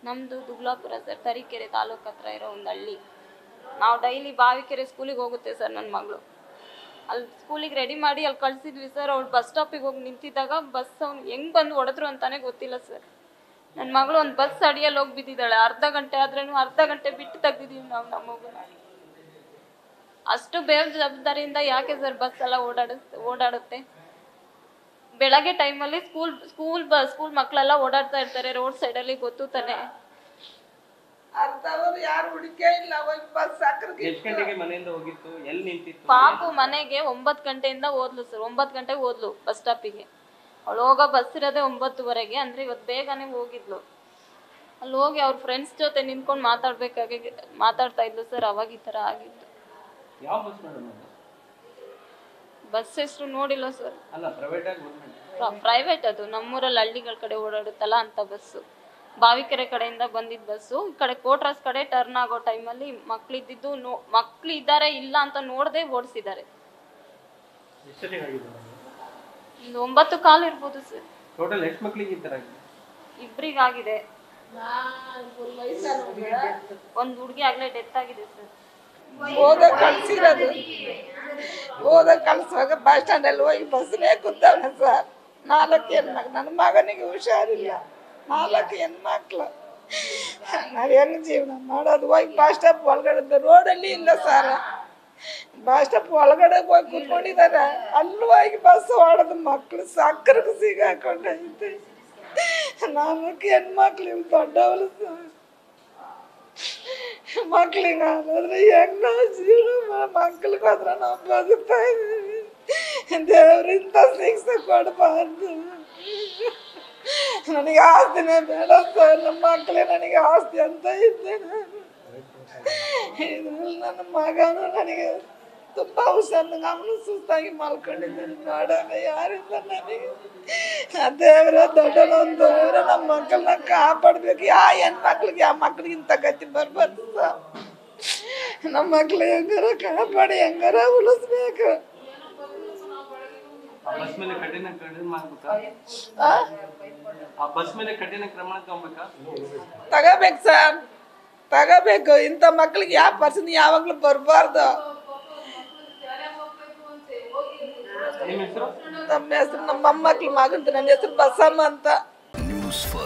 ನಮ್ಮದು ದುಗ್ಲಾಪುರ ಸರ್ ತರೀಕೆರೆ ತಾಲೂಕು ಹತ್ರ ಇರೋ ಒಂದು ಹಳ್ಳಿ ನಾವು ಡೈಲಿ ಬಾವಿಕೆರೆ ಸ್ಕೂಲಿಗೆ ಹೋಗುತ್ತೆ ಸರ್ ನನ್ನ ಮಗಳು ಅಲ್ಲಿ ಸ್ಕೂಲಿಗೆ ರೆಡಿ ಮಾಡಿ ಅಲ್ಲಿ ಕಳ್ಸಿದ್ವಿ ಸರ್ ಅವ್ಳು ಬಸ್ ಸ್ಟಾಪಿಗೆ ಹೋಗಿ ನಿಂತಿದ್ದಾಗ ಬಸ್ ಅವ್ನು ಹೆಂಗ್ ಬಂದು ಹೊಡೆದ್ರು ಅಂತಾನೆ ಗೊತ್ತಿಲ್ಲ ಸರ್ ನನ್ನ ಮಗಳು ಒಂದು ಬಸ್ ಅಡಿಯಲ್ಲಿ ಹೋಗಿ ಬಿದ್ದಿದ್ದಾಳೆ ಅರ್ಧ ಗಂಟೆ ಆದ್ರೂ ಅರ್ಧ ಗಂಟೆ ಬಿಟ್ಟು ತೆಗ್ದಿದ್ದೀವಿ ನಾವು ನಮ್ಮ ಮಗುನ ಅಷ್ಟು ಬೇಜವಾಬ್ದಾರಿಯಿಂದ ಯಾಕೆ ಸರ್ ಬಸ್ ಎಲ್ಲ ಓಡಾಡಿಸ್ ಓಡಾಡುತ್ತೆ ಬೆಳಗ್ಗೆ ಟೈಮಲ್ಲಿ ಸ್ಕೂಲ್ ಸ್ಕೂಲ್ ಬಸ್ ಸ್ಕೂಲ್ ಮಕ್ಕಳೆಲ್ಲ ಓಡಾಡ್ತಾ ಇರ್ತಾರೆ ರೋಡ್ ಸೈಡಲ್ಲಿ ಗೊತ್ತು ತಾನೆ ಅರ್ಧವರು ಯಾರು ಹುಡುಕೇ ಇಲ್ಲ ಹೋಗಿ ಬಸ್ ಸಾಕ್ರಿಗೆ ಎಷ್ಟು ಗಂಟೆಗೆ ಮನೆಯಿಂದ ಹೋಗಿತ್ತು ಎಲ್ಲಿ ನಿಂತಿತ್ತು ಪಾಪು ಮನೆಗೆ ಒಂಬತ್ತು ಗಂಟೆಯಿಂದ ಓದ್ಲು ಸರ್ ಒಂಬತ್ತು ಗಂಟೆಗೆ ಓದ್ಲು ಬಸ್ ಸ್ಟಾಪಿಗೆ ಅವಳು ಹೋಗೋ ಬಸ್ ಇರೋದೇ ಒಂಬತ್ತುವರೆಗೆ ಅಂದ್ರೆ ಇವತ್ತು ಬೇಗನೆ ಹೋಗಿದ್ಲು ಅಲ್ಲಿ ಹೋಗಿ ಅವ್ರ ಫ್ರೆಂಡ್ಸ್ ಜೊತೆ ನಿಂತ್ಕೊಂಡು ಮಾತಾಡ್ಬೇಕಾಗಿ ಮಾತಾಡ್ತಾ ಇದ್ಲು ಸರ್ ಅವಾಗ ಈ ಥರ ಆಗಿತ್ತು ಯಾವ ಬಸ್ ಮೇಡಮ್ ಅದು ಬಸ್ ಹೆಸರು ನೋಡಿಲ್ಲ ಸರ್ ಅಲ್ಲ ಪ್ರೈವೇಟ್ ಆಗಿ ಗೌರ್ಮೆಂಟ್ ಪ್ರೈವೇಟ್ ಅದು ನಮ್ಮೂರಲ್ಲಿ ಹಳ್ಳಿಗಳ ಕಡೆ ಓಡಾಡುತ್ತಲ್ಲ ಅಂತ ಬಸ್ಸು ಬಾವಿಕೆರೆ ಕಡೆಯಿಂದ ಬಂದಿದ್ದ ಬಸ್ಸು ಈ ಕಡೆ ಕೋಟ್ರಾಸ್ ಕಡೆ ಟರ್ನ್ ಆಗೋ ಟೈಮಲ್ಲಿ ಮಕ್ಳಿದ್ದಿದ್ದು ನೋ ಮಕ್ಳು ಇದ್ದಾರೆ ಇಲ್ಲ ಅಂತ ನೋಡದೆ ಓಡಿಸಿದ್ದಾರೆ ಒಂದು ಒಂಬತ್ತು ಕಾಲು ಇರ್ಬೋದು ಸರ್ ಟೋಟಲ್ ಎಷ್ಟು ಮಕ್ಳಿಗೆ ಈ ಥರ ಆಗಿದೆ ಇಬ್ರಿಗಾಗಿದೆ ಒಂದು ಹುಡುಗಿ ಆಗ್ಲೇ ಡೆತ್ ಆಗಿದೆ ಸರ್ ಓದ ಕಳ್ಸಿರೋದು ಓದ ಕಳ್ಸುವಾಗ ಬಸ್ ಸ್ಟ್ಯಾಂಡಲ್ಲಿ ಹೋಗಿ ಬಸ್ನೇ ಕೂತವನೆ ಸರ್ ನಾಲ್ಕು ಹೆಣ್ಮಕ್ಳು ನನ್ನ ಮಗನಿಗೆ ಹುಷಾರಿಲ್ಲ ನಾಲ್ಕು ಹೆಣ್ಮಕ್ಳು ನಾವು ಹೆಂಗ್ ಜೀವನ ಮಾಡೋದು ಹೋಗಿ ಬಸ್ ಸ್ಟಾಪ್ ಒಳಗಡೆ ರೋಡಲ್ಲಿ ಇಲ್ಲ ಸರ್ ಬಸ್ ಸ್ಟಾಪ್ ಒಳಗಡೆ ಹೋಗಿ ಕೂತ್ಕೊಂಡಿದ್ದಾರೆ ಅಲ್ಲಿ ಹೋಗಿ ಬಸ್ ಹೊಡೆದು ಮಕ್ಕಳು ಸಕ್ಕರೆಗೆ ಸಿಗಾಕೊಂಡೈತೆ ನಾಲ್ಕು ಹೆಣ್ಮಕ್ಳು ಇವ್ರು ದೊಡ್ಡವಳು ಸರ್ ಮಕ್ಳಿಗೆ ಆದ್ರೆ ಹೆಂಗ್ ನಾವು ಜೀವನ ಮಕ್ಳಿಗೆ ಹೋದ್ರೆ ನಾವು ಬದುಕ್ತಾ ಇದೀವಿ ದೇವ್ರಿಂದ ಶಿಕ್ಷೆ ಕೊಡಬಾರ್ದು ನನಗೆ ಆಸ್ತಿನೇ ಬೇಡ ಸರ್ ನಮ್ಮ ಮಕ್ಕಳೇ ನನಗೆ ಆಸ್ತಿ ಅಂತ ಇದ್ದೆ ನಾನು ಇದ್ರಲ್ಲಿ ನನ್ನ ಮಗನು ನನಗೆ ತುಂಬಾ ಹುಷಾರು ಅವನು ಸುಸ್ತಾಗಿ ಮಲ್ಕೊಂಡಿದ್ದಾನೆ ನೋಡೋಣ ಯಾರಿಂದ ನನಗೆ ಆ ದೇವರ ದೊಡ್ಡನೊಂದು ದೇವ್ರ ನಮ್ಮ ಮಕ್ಕಳನ್ನ ಕಾಪಾಡ್ಬೇಕು ಯಾ ಹೆಣ್ಮಕ್ಳಿಗೆ ಯಾವ ಮಕ್ಳಿಗೆ ಇಂಥ ಗತಿ ಬರ್ಬಾರ್ದು ಸರ್ ನಮ್ಮ ಮಕ್ಳು ಹೆಂಗಾರ ಕಾಪಾಡಿ ಹೆಂಗಾರ ಉಳಿಸ್ಬೇಕು ಆ ಬಸ್ ಮೇಲೆ ಕಠಿಣ ಕ್ರಮ ಆಗ್ಬೇಕಾ ಆ? ಆ ಬಸ್ ಮೇಲೆ ಕಠಿಣ ಕ್ರಮ ತಗೋಬೇಕಾ ತಗೋಬೇಕು ಸರ್ ತಗೋಬೇಕು ಇಂಥ ಮಕ್ಳಿಗೆ ಯಾವ ಪರ್ಸನ್ ಯಾವಾಗ್ಲೂ ಬರಬಾರ್ದು ನಿಮ್ಮ ಹೆಸರು ನಮ್ಮ ಹೆಸರು ನಮ್ಮ ಮೊಮ್ಮಕ್ಳು ಮಗಂತ ನನ್ನ ಹೆಸರು ಬಸಮ್ಮ ಅಂತ ನ್ಯೂಸ್ ಫಸ್ಟ್